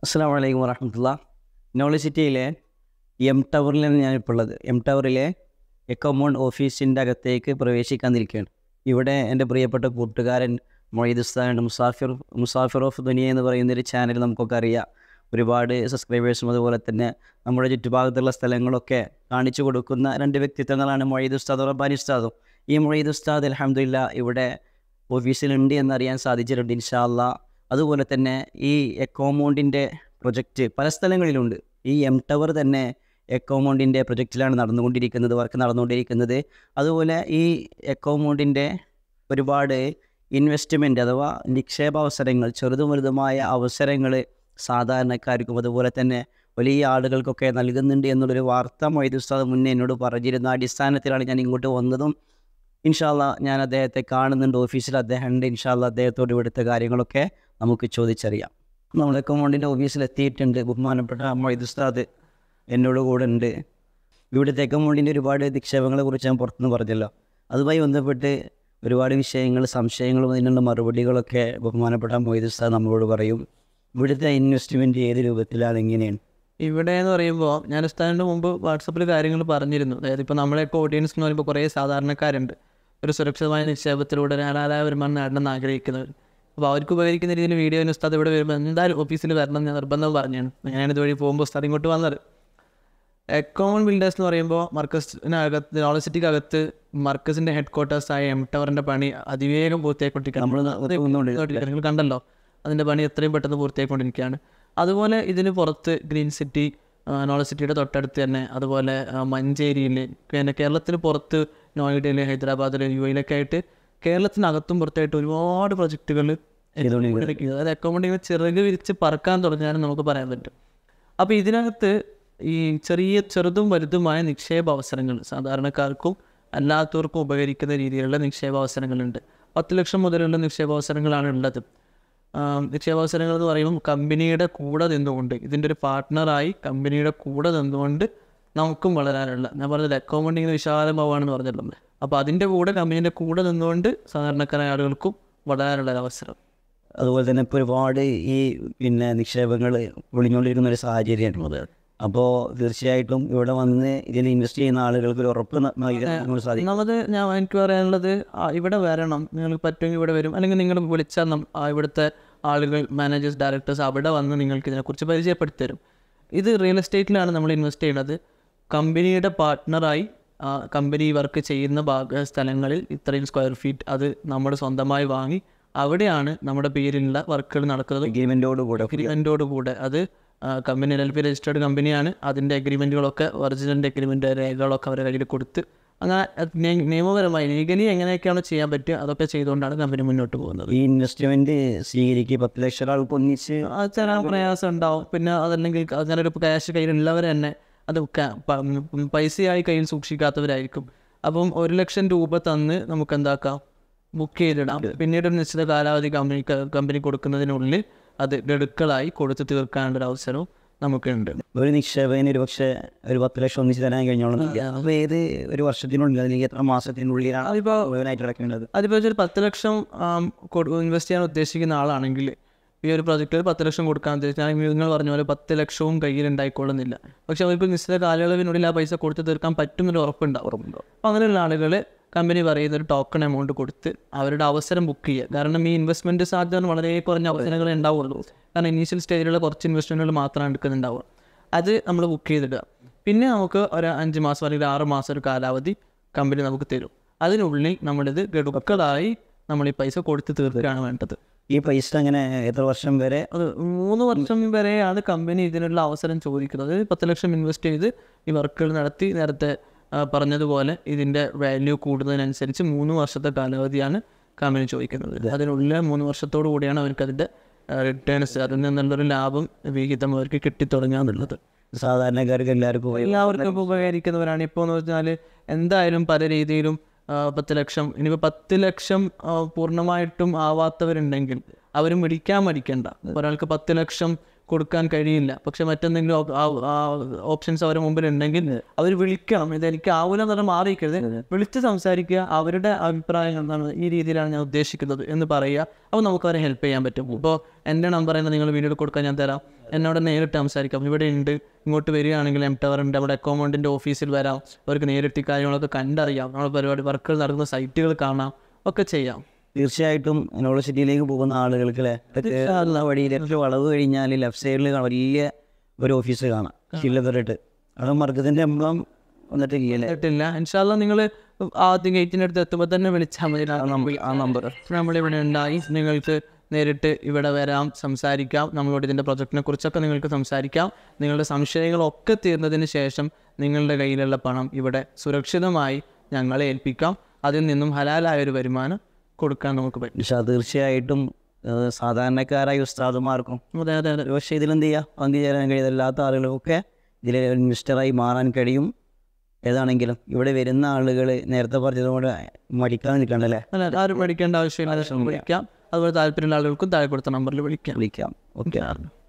അസ്സാം വലൈക്കും വറഹമത്തുള്ള നോളജ് സിറ്റിയിലെ എം ടവറിലാണ് ഞാനിപ്പോൾ ഉള്ളത് എം ടവറിലെ എക്കോമൗണ്ട് ഓഫീസിൻ്റെ അകത്തേക്ക് പ്രവേശിക്കാൻ നിൽക്കുകയാണ് ഇവിടെ എൻ്റെ പ്രിയപ്പെട്ട കൂട്ടുകാരൻ മൊയ്ദ് ഉസ്താദ് മുസാഫിർ മുസാഫിർ ഓഫ് ദുനിയ എന്ന് പറയുന്നൊരു ചാനൽ നമുക്കൊക്കെ അറിയാം ഒരുപാട് സബ്സ്ക്രൈബേഴ്സും അതുപോലെ തന്നെ നമ്മുടെ ചുറ്റുഭാഗത്തുള്ള സ്ഥലങ്ങളൊക്കെ കാണിച്ചു കൊടുക്കുന്ന രണ്ട് വ്യക്തിത്വങ്ങളാണ് മൊയ്ദ് ഉസ്താദ് റബ്ബാനി ഉസ്താദും ഈ മൊയ്ദ് ഉസ്താദ് അലഹമില്ല ഇവിടെ ഓഫീസിലുണ്ട് എന്നറിയാൻ സാധിച്ചിട്ടുണ്ട് ഇൻഷാല്ല അതുപോലെ തന്നെ ഈ എക്കോമൗണ്ടിൻ്റെ പ്രൊജക്റ്റ് പല സ്ഥലങ്ങളിലുണ്ട് ഈ എം ടവർ തന്നെ എക്കോമൗണ്ടിൻ്റെ പ്രൊജക്റ്റിലാണ് നടന്നുകൊണ്ടിരിക്കുന്നത് വർക്ക് നടന്നുകൊണ്ടിരിക്കുന്നത് അതുപോലെ ഈ എക്കോമൗണ്ടിൻ്റെ ഒരുപാട് ഇൻവെസ്റ്റ്മെൻറ്റ് അഥവാ നിക്ഷേപാവസരങ്ങൾ ചെറുതും വലുതുമായ അവസരങ്ങൾ സാധാരണക്കാർക്കും അതുപോലെ തന്നെ വലിയ ആളുകൾക്കൊക്കെ നൽകുന്നുണ്ട് എന്നുള്ളൊരു വാർത്ത മൊയ്ത് ഉസ്താദ് മുന്നേ എന്നോട് പറഞ്ഞിരുന്ന അടിസ്ഥാനത്തിലാണ് ഞാൻ ഇങ്ങോട്ട് വന്നതും ഇൻഷാല്ല ഞാൻ അദ്ദേഹത്തെ കാണുന്നുണ്ട് ഓഫീസിൽ അദ്ദേഹം ഉണ്ട് ഇൻഷാല്ല അദ്ദേഹത്തോട് ഇവിടുത്തെ കാര്യങ്ങളൊക്കെ നമുക്ക് ചോദിച്ചറിയാം നമ്മുടെ അക്കൗണ്ടിൻ്റെ ഓഫീസിൽ എത്തിയിട്ടുണ്ട് ബഹുമാനപ്പെട്ട മൊയ്ത് ഉസ്താദ് എന്നോട് കൂടെ ഉണ്ട് ഇവിടുത്തെ അക്കൗണ്ടിൻ്റെ ഒരുപാട് നിക്ഷേപങ്ങളെ കുറിച്ച് ഞാൻ പുറത്തുനിന്ന് പറഞ്ഞല്ലോ അതുമായി ബന്ധപ്പെട്ട് ഒരുപാട് വിഷയങ്ങൾ സംശയങ്ങളും അതിനുള്ള മറുപടികളൊക്കെ ബഹുമാനപ്പെട്ട മൊയ്ത് ഉസ്താദ് നമ്മളോട് പറയും ഇവിടുത്തെ ഇൻവെസ്റ്റ്മെൻറ്റ് ഏത് രൂപത്തിലാണ് എങ്ങനെയാണ് ഇവിടെ എന്ന് പറയുമ്പോൾ ഞാൻ ഉസ്താദിൻ്റെ മുമ്പ് വാട്സപ്പിൽ കാര്യങ്ങൾ പറഞ്ഞിരുന്നു അതായത് ഇപ്പോൾ നമ്മളെയൊക്കെ ഓഡിയൻസ് എന്ന് പറയുമ്പോൾ കുറേ സാധാരണക്കാരുണ്ട് ഒരു സുരക്ഷിതമായ നിക്ഷേപത്തിലൂടെ ധാരാളമായ വരുമാനം നേടണമെന്ന് ആഗ്രഹിക്കുന്നവർ അപ്പോൾ അവർക്ക് ഉപകരിക്കുന്ന രീതിയിൽ വീഡിയോ ഉസ്താദ് ഇവിടെ വരുമ്പോൾ എന്തായാലും ഓഫീസിൽ വരണം എന്ന് ഞാൻ നിർബന്ധം പറഞ്ഞാണ് ഞാനാണ് ഇതുവഴി പോകുമ്പോൾ ഉസ്താദ് ഇങ്ങോട്ട് വന്നത് എക്കോമൺ ബിൽഡേഴ്സ് എന്ന് പറയുമ്പോൾ മർക്കസിനകത്ത് നോളജ് സിറ്റിക്കകത്ത് മർക്കസിൻ്റെ ഹെഡ് ക്വാർട്ടേഴ്സായ എം ടവറിൻ്റെ പണി അതിവേഗം പൂർത്തിയായിക്കൊണ്ടിരിക്കുകയാണ് നമ്മൾ വന്നുകൊണ്ടിരിക്കുകയാണ്. നിങ്ങൾ കണ്ടല്ലോ അതിൻ്റെ പണി എത്രയും പെട്ടെന്ന് പൂർത്തിയായിക്കൊണ്ടിരിക്കുകയാണ് അതുപോലെ ഇതിന് പുറത്ത് ഗ്രീൻ സിറ്റി നോളജ് സിറ്റിയുടെ തൊട്ടടുത്ത് തന്നെ അതുപോലെ ആ, മഞ്ചേരിയിൽ പിന്നെ കേരളത്തിന് പുറത്ത് നോയിഡയിൽ ഹൈദരാബാദിൽ യു എയിലൊക്കെ ആയിട്ട് കേരളത്തിനകത്തും പുറത്തായിട്ട് ഒരുപാട് പ്രൊജക്റ്റുകൾ ചെയ്തുകൊണ്ടിരിക്കുകയാണ്. അതായത് അക്കൗണ്ടിങ് ചിറക് വിരിച്ച് പറക്കാൻ തുടങ്ങിയാലും നമുക്ക് പറയാൻ പറ്റും അപ്പോൾ ഇതിനകത്ത് ഈ ചെറിയ ചെറുതും വലുതുമായ നിക്ഷേപ അവസരങ്ങൾ സാധാരണക്കാർക്കും അല്ലാത്തവർക്കും ഉപകരിക്കുന്ന രീതിയിലുള്ള നിക്ഷേപ അവസരങ്ങളുണ്ട് പത്ത് ലക്ഷം മുതലുള്ള നിക്ഷേപ അവസരങ്ങളാണ് ഉള്ളത് ആം, നിക്ഷേപാവസരങ്ങൾ എന്ന് പറയുമ്പോൾ കമ്പനിയുടെ കൂടെ നിന്നുകൊണ്ട് ഇതിൻ്റെ ഒരു പാർട്ട്ണറായി കമ്പനിയുടെ കൂടെ നിന്നുകൊണ്ട് നമുക്കും വളരാനുള്ള ഞാൻ പറഞ്ഞത് അക്കൗണ്ടിങ്ങിന് വിശാലമാവാണെന്ന് പറഞ്ഞല്ലോ അപ്പോൾ അതിൻ്റെ കൂടെ കമ്പനീൻ്റെ കൂടെ നിന്നുകൊണ്ട് സാധാരണക്കാരായ ആളുകൾക്കും വളരാനുള്ള ഒരു അവസരം അതുപോലെ തന്നെ ഇപ്പോൾ ഒരുപാട് ഈ പിന്നെ നിക്ഷേപങ്ങൾ ഒളിഞ്ഞുകൊണ്ടിരിക്കുന്ന ഒരു സാഹചര്യമാണ് അപ്പോൾ തീർച്ചയായിട്ടും ഇവിടെ വന്ന് ഇതിൽ ഇൻവെസ്റ്റ് ചെയ്യുന്ന ആളുകൾക്ക് ഒരു ഉറപ്പ് ന- നൽകാൻ നമുക്ക് സാധിക്കും ഒന്നാമത് ഞാൻ എനിക്ക് പറയാനുള്ളത് ആ, ഇവിടെ വരണം നിങ്ങൾക്ക് പറ്റുമെങ്കിൽ ഇവിടെ വരും അല്ലെങ്കിൽ നിങ്ങൾ വിളിച്ചാൽ നം- ആ, ഇവിടുത്തെ ആളുകൾ മാനേജേഴ്സ് ഡയറക്ടേഴ്സ് അവിടെ വന്ന് നിങ്ങൾക്ക് ഇതിനെക്കുറിച്ച് പരിചയപ്പെടുത്തി തരും ഇത് റിയൽ എസ്റ്റേറ്റിലാണ് നമ്മൾ ഇൻവെസ്റ്റ് ചെയ്യുന്നത് കമ്പനിയുടെ പാർട്ട്ണറായി കമ്പനി വർക്ക് ചെയ്യുന്ന ഭാഗ സ്ഥലങ്ങളിൽ ഇത്രയും സ്ക്വയർ ഫീറ്റ് അത് നമ്മൾ സ്വന്തമായി വാങ്ങി അവിടെയാണ് നമ്മുടെ പേരിലുള്ള വർക്കുകൾ നടക്കുന്നത് എഗ്രിമെൻറ്റോട് കൂടെ അഗ്രിമെൻറ്റോട് കൂടെ അത് കമ്പനി എൽ പി രജിസ്റ്റേർഡ് കമ്പനിയാണ് അതിൻ്റെ അഗ്രിമെൻറ്റുകളൊക്കെ ഒറിജിനൽ അഗ്രിമെൻ്റ് രേഖകളൊക്കെ അവരുടെ കയ്യിൽ കൊടുത്ത് അങ്ങനെ അത് നിയ- നിയമപരമായി ലീഗലി എങ്ങനെയൊക്കെയാണ് ചെയ്യാൻ പറ്റുക അതൊക്കെ ചെയ്തുകൊണ്ടാണ് കമ്പനി മുന്നോട്ട് പോകുന്നത് ഈ ഇൻവെസ്റ്റ്മെൻറ്റ് സ്വീകരിക്കുക പത്ത് ലക്ഷം ഒരാൾക്ക് ഒന്നിച്ച് അത് ചില പ്രയാസം ഉണ്ടാവും പിന്നെ അതല്ലെങ്കിൽ അങ്ങനെ ഒരു ക്യാഷ് കയ്യിലുള്ളവർ തന്നെ അത് ക- പ- ഉം പൈസയായി കയ്യിൽ സൂക്ഷിക്കാത്തവരായിരിക്കും അപ്പം ഒരു ലക്ഷം രൂപ തന്ന് നമുക്ക് എന്താക്കാം ബുക്ക് ചെയ്തിടാം പിന്നീട് ഒരു നിശ്ചിത കാലാവധി കമ്പനി കമ്പനി കൊടുക്കുന്നതിനുള്ളിൽ അത് ഗഡുക്കളായി കൊടുത്തു തീർക്കാനുള്ള ഒരു അവസരവും നമുക്കുണ്ട് ഒരു നിക്ഷേപകന് ഒരു പക്ഷേ ഒരു പത്ത് ലക്ഷം ഒന്നിച്ച് തരാൻ കഴിഞ്ഞോളും അപ്പോൾ ഏത് ഒരു വർഷത്തിനുള്ളിൽ അല്ലെങ്കിൽ എത്ര മാസത്തിനുള്ളിലാണ് അതിപ്പോൾ മുഴുവനായിട്ട് അടക്കേണ്ടത് അതിപ്പോൾ ഒരു പത്ത് ലക്ഷം ഇൻവെസ്റ്റ് ചെയ്യാൻ ഉദ്ദേശിക്കുന്ന ആളാണെങ്കിൽ ഈ ഒരു പ്രൊജക്റ്റിൽ പത്ത് ലക്ഷം കൊടുക്കാൻ ഉദ്ദേശിച്ചാൽ നിങ്ങൾ പറഞ്ഞ പോലെ പത്ത് ലക്ഷവും കയ്യിൽ ഉണ്ടായിക്കൊള്ളുന്നില്ല പക്ഷെ അവർക്ക് നിശ്ചിത കാലയളവിനുള്ളിൽ ആ പൈസ കൊടുത്ത് തീർക്കാൻ പറ്റുമെന്നൊരു ഉറപ്പുണ്ടാവും അപ്പോൾ അങ്ങനെയുള്ള ആളുകൾ കമ്പനി പറയുന്ന ഒരു ടോക്കൺ എമൗണ്ട് കൊടുത്ത് അവരുടെ അവസരം ബുക്ക് ചെയ്യുക കാരണം ഈ ഇൻവെസ്റ്റ്മെൻറ്റ് സാധ്യത വളരെ കുറഞ്ഞ അവസരങ്ങളെ ഉണ്ടാവുള്ളൂ കാരണം ഇനീഷ്യൽ സ്റ്റേജിലുള്ള കുറച്ച് ഇൻവെസ്റ്റ്മെൻറ്റുകൾ മാത്രമാണ് എടുക്കുന്നുണ്ടാവുക അത് നമ്മൾ ബുക്ക് ചെയ്തിടുക പിന്നെ നമുക്ക് ഒരു അഞ്ച് മാസം അല്ലെങ്കിൽ ആറ് മാസം ഒരു കാലാവധി കമ്പനി നമുക്ക് തരും അതിനുള്ളിൽ നമ്മളിത് ഗഡുക്കളായി നമ്മൾ ഈ പൈസ കൊടുത്ത് തീർക്കുകയാണ് വേണ്ടത് ഈ പൈസ അങ്ങനെ എത്ര വർഷം വരെ അത് മൂന്ന് വർഷം വരെയാണ് കമ്പനി ഇതിനുള്ള അവസരം ചോദിക്കുന്നത് പത്ത് ലക്ഷം ഇൻവെസ്റ്റ് ചെയ്ത് ഈ വർക്കുകൾ നടത്തി നേരത്തെ ആ, പറഞ്ഞതുപോലെ ഇതിൻ്റെ വാല്യൂ കൂടുന്നതിനനുസരിച്ച് മൂന്ന് വർഷത്തെ കാലാവധിയാണ് കമ്പനി ചോദിക്കുന്നത് അതിനുള്ളിൽ മൂന്ന് വർഷത്തോടു കൂടിയാണ് അവർക്ക് അതിൻ്റെ റിട്ടേൺസ് അതിൽ നിന്നുള്ളൊരു ലാഭം വിഹിതം അവർക്ക് കിട്ടിത്തുടങ്ങാന്നുള്ളത് സാധാരണക്കാർക്ക് എല്ലാവർക്കും ഉപയോഗം എല്ലാവർക്കും ഉപകരിക്കുന്നവരാണ് ഇപ്പോൾ എന്ന് വെച്ചാൽ എന്തായാലും പല രീതിയിലും ആ, പത്ത് ലക്ഷം ഇനിയിപ്പോൾ പത്ത് ലക്ഷം ആ, പൂർണ്ണമായിട്ടും ആവാത്തവരുണ്ടെങ്കിൽ അവരും പിടിക്കാൻ മടിക്കണ്ട ഒരാൾക്ക് പത്ത് ലക്ഷം കൊടുക്കാൻ കഴിയില്ല പക്ഷെ മറ്റെന്തെങ്കിലും ഓപ്ഷൻസ് അവരുടെ മുമ്പിൽ ഉണ്ടെങ്കിൽ അവർ വിളിക്കണം ഇത് എനിക്ക് ആവൂല എന്ന് പറഞ്ഞാൽ മാറിയിരിക്കരുത് വിളിച്ച് സംസാരിക്കുക അവരുടെ അഭിപ്രായം എന്താണ് ഈ രീതിയിലാണ് ഞാൻ ഉദ്ദേശിക്കുന്നത് എന്ന് പറയുക അപ്പോൾ നമുക്ക് അവരെ ഹെൽപ്പ് ചെയ്യാൻ പറ്റും ഇപ്പോൾ എൻ്റെ നമ്പർ തന്നെ നിങ്ങൾ വീഡിയോയിൽ കൊടുക്കാൻ ഞാൻ തരാം എന്നോട് നേരിട്ട് സംസാരിക്കാം ഇവിടെ ഉണ്ട് ഇങ്ങോട്ട് വരികയാണെങ്കിൽ എം ടവർ ഉണ്ട് നമ്മുടെ അക്കൗണ്ടിൻ്റെ ഓഫീസിൽ വരാം അവർക്ക് നേരിട്ട് ഈ കാര്യങ്ങളൊക്കെ കണ്ടറിയാം നമ്മുടെ പരിപാടി വർക്കുകൾ നടക്കുന്ന സൈറ്റുകൾ കാണാം ഒക്കെ ചെയ്യാം തീർച്ചയായിട്ടും യൂണിവേഴ്സിറ്റിയിലേക്ക് പോകുന്ന ആളുകൾക്ക് അല്ലേ ഇതൊക്കെ വഴിയിലേക്ക് വളവ് കഴിഞ്ഞാൽ ലെഫ്റ്റ് സൈഡിൽ വലിയ ഒരു ഓഫീസ് കാണാം ചില്ലതറിട്ട് അത് മർക്കത്തിൻ്റെ എംബ്ലം വന്നിട്ട് ഇല്ലേ കേട്ടില്ല ഇൻഷാല്ല നിങ്ങൾ ആദ്യം ഗേറ്റിൻ്റെ അടുത്ത് എത്തുമ്പോൾ തന്നെ വിളിച്ചാൽ മതി ആ നമ്പർ നമ്മളിവിടെ ഉണ്ടായി നിങ്ങൾക്ക് നേരിട്ട് ഇവിടെ വരാം സംസാരിക്കാം നമ്മളോട് ഇതിൻ്റെ പ്രൊജക്റ്റിനെ കുറിച്ചൊക്കെ നിങ്ങൾക്ക് സംസാരിക്കാം നിങ്ങളുടെ സംശയങ്ങളൊക്കെ തീർന്നതിന് ശേഷം നിങ്ങളുടെ കയ്യിലുള്ള പണം ഇവിടെ സുരക്ഷിതമായി ഞങ്ങളെ ഏൽപ്പിക്കാം അതിൽ നിന്നും ഹലാലായ ഒരു വരുമാനം കൊടുക്കാൻ നമുക്ക് പറ്റും പക്ഷേ തീർച്ചയായിട്ടും ഏഹ്, സാധാരണക്കാരായ ഉസ്താദുമാർക്കും അതെ അതെ അതെ പക്ഷേ ഇതിലെന്ത് ചെയ്യുക പങ്കുചേരാൻ കഴിയാത്ത ആളുകൾക്കൊക്കെ ഇതിൽ ഇൻവെസ്റ്ററായി മാറാൻ കഴിയും ഏതാണെങ്കിലും ഇവിടെ വരുന്ന ആളുകൾ നേരത്തെ പറഞ്ഞതുകൊണ്ട് മടിക്കാൻ നിൽക്കണ്ടല്ലേ അല്ല ആരും പഠിക്കേണ്ട ആവശ്യമില്ല വിളിക്കാം അതുപോലെ താല്പര്യമുള്ള ആളുകൾക്കും താഴെ കൊടുത്ത നമ്പറിൽ വിളിക്കാം വിളിക്കാം ഓക്കെ